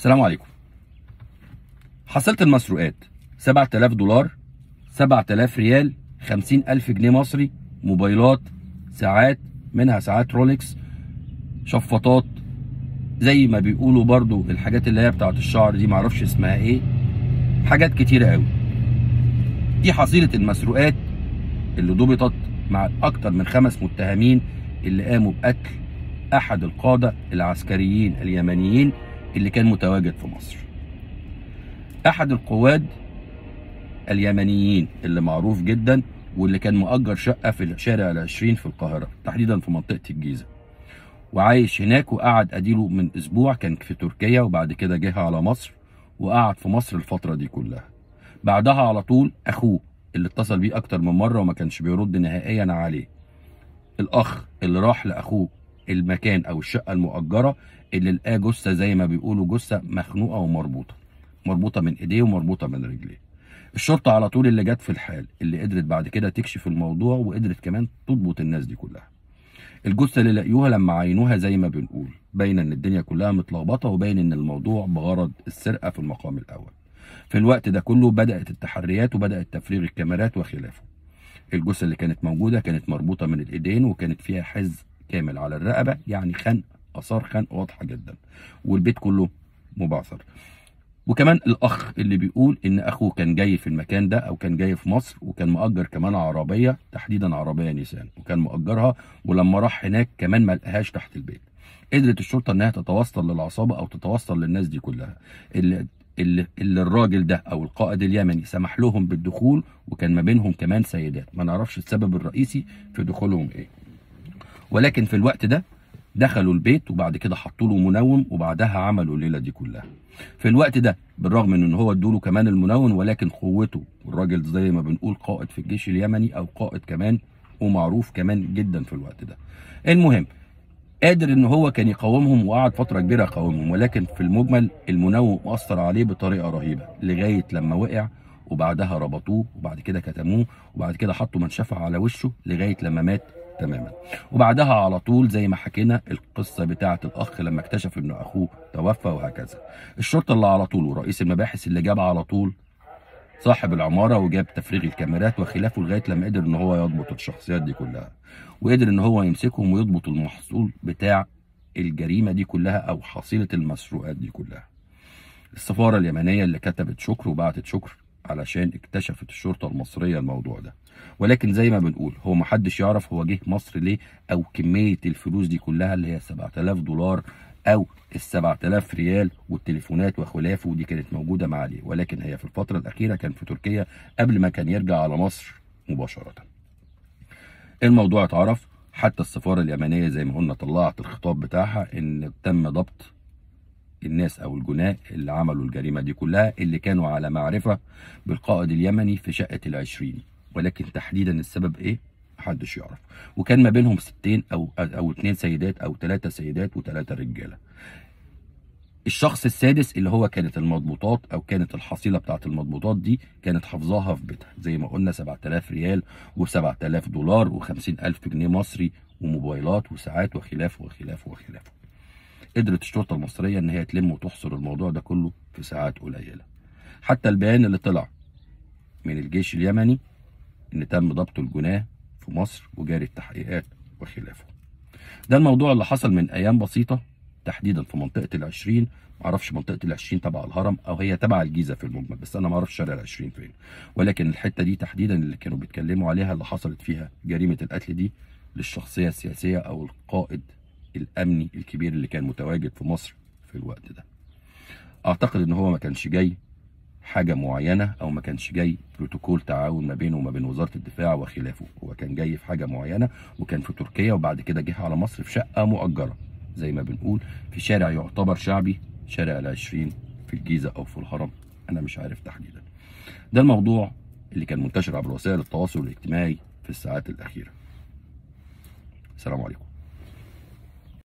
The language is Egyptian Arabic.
السلام عليكم حصلت المسروقات 7000 دولار 7000 ريال 50000 جنيه مصري موبايلات ساعات منها ساعات رولكس شفاطات زي ما بيقولوا برضو الحاجات اللي هي بتاعت الشعر دي معرفش اسمها ايه حاجات كتيرة قوي دي حصيلة المسروقات اللي ضبطت مع اكتر من خمس متهمين اللي قاموا بقتل احد القادة العسكريين اليمنيين اللي كان متواجد في مصر احد القواد اليمنيين اللي معروف جدا واللي كان مؤجر شقة في شارع العشرين في القاهرة تحديدا في منطقة الجيزة وعايش هناك وقعد اديله من اسبوع كان في تركيا وبعد كده جه على مصر وقعد في مصر الفترة دي كلها بعدها على طول اخوه اللي اتصل بيه اكتر من مرة وما كانش بيرد نهائيا عليه الاخ اللي راح لاخوه المكان او الشقة المؤجرة اللي لقاه جثة زي ما بيقولوا جثة مخنوقة ومربوطة مربوطة من ايديه ومربوطة من رجليه الشرطة على طول اللي جت في الحال اللي قدرت بعد كده تكشف الموضوع وقدرت كمان تضبط الناس دي كلها الجثة اللي لقيوها لما عينوها زي ما بنقول باين ان الدنيا كلها متلخبطة وباين ان الموضوع بغرض السرقة في المقام الاول في الوقت ده كله بدأت التحريات وبدأت تفريغ الكاميرات وخلافه الجثة اللي كانت موجودة كانت مربوطة من الايدين وكانت فيها حز كامل على الرقبة يعني خنق اثار خنق واضحة جدا والبيت كله مبعثر وكمان الاخ اللي بيقول ان اخوه كان جاي في المكان ده او كان جاي في مصر وكان مؤجر كمان عربيه تحديدا عربيه نيسان وكان مؤجرها ولما راح هناك كمان ما لقاهاش تحت البيت قدرت الشرطه انها تتوصل للعصابه او تتوصل للناس دي كلها اللي اللي, اللي الراجل ده او القائد اليمني سمح لهم بالدخول وكان ما بينهم كمان سيدات ما نعرفش السبب الرئيسي في دخولهم ايه ولكن في الوقت ده دخلوا البيت وبعد كده حطوا له منوم وبعدها عملوا الليله دي كلها في الوقت ده بالرغم من ان هو ادوله كمان المنون ولكن قوته والراجل زي ما بنقول قائد في الجيش اليمني او قائد كمان ومعروف كمان جدا في الوقت ده المهم قادر ان هو كان يقاومهم وقعد فتره كبيره يقاومهم ولكن في المجمل المنوم اثر عليه بطريقه رهيبه لغايه لما وقع وبعدها ربطوه وبعد كده كتموه وبعد كده حطوا منشفه على وشه لغايه لما مات تماما وبعدها على طول زي ما حكينا القصه بتاعه الاخ لما اكتشف ان اخوه توفى وهكذا الشرطه اللي على طول ورئيس المباحث اللي جاب على طول صاحب العماره وجاب تفريغ الكاميرات وخلافه لغايه لما قدر ان هو يضبط الشخصيات دي كلها وقدر ان هو يمسكهم ويضبط المحصول بتاع الجريمه دي كلها او حصيله المسروقات دي كلها السفاره اليمنيه اللي كتبت شكر وبعتت شكر علشان اكتشفت الشرطه المصريه الموضوع ده ولكن زي ما بنقول هو ما حدش يعرف هو جه مصر ليه او كميه الفلوس دي كلها اللي هي 7000 دولار او ال 7000 ريال والتليفونات وخلافه ودي كانت موجوده معاه ليه ولكن هي في الفتره الاخيره كان في تركيا قبل ما كان يرجع على مصر مباشره الموضوع اتعرف حتى السفاره اليمنيه زي ما قلنا طلعت الخطاب بتاعها ان تم ضبط الناس او الجناة اللي عملوا الجريمه دي كلها اللي كانوا على معرفه بالقائد اليمني في شقه العشريني ولكن تحديدا السبب ايه محدش يعرف وكان ما بينهم ستين او او اتنين سيدات او ثلاثه سيدات وثلاثه رجاله الشخص السادس اللي هو كانت المضبوطات او كانت الحصيله بتاعت المضبوطات دي كانت حافظاها في بيتها زي ما قلنا 7000 ريال و7000 دولار و50000 جنيه مصري وموبايلات وساعات وخلافه وخلافه وخلافه قدرت الشرطه المصريه ان هي تلم وتحصر الموضوع ده كله في ساعات قليله حتى البيان اللي طلع من الجيش اليمني ان تم ضبط الجناه في مصر وجاري التحقيقات وخلافه ده الموضوع اللي حصل من ايام بسيطه تحديدا في منطقه العشرين معرفش منطقه العشرين تبع الهرم او هي تبع الجيزه في المجمل بس انا معرفش شارع العشرين فين ولكن الحته دي تحديدا اللي كانوا بيتكلموا عليها اللي حصلت فيها جريمه القتل دي للشخصيه السياسيه او القائد الامني الكبير اللي كان متواجد في مصر في الوقت ده اعتقد ان هو ما كانش جاي حاجة معينة أو ما كانش جاي بروتوكول تعاون ما بينه وما بين وزارة الدفاع وخلافه هو كان جاي في حاجة معينة وكان في تركيا وبعد كده جه على مصر في شقة مؤجرة زي ما بنقول في شارع يعتبر شعبي شارع العشرين في الجيزة أو في الهرم أنا مش عارف تحديدا ده الموضوع اللي كان منتشر عبر وسائل التواصل الاجتماعي في الساعات الأخيرة السلام عليكم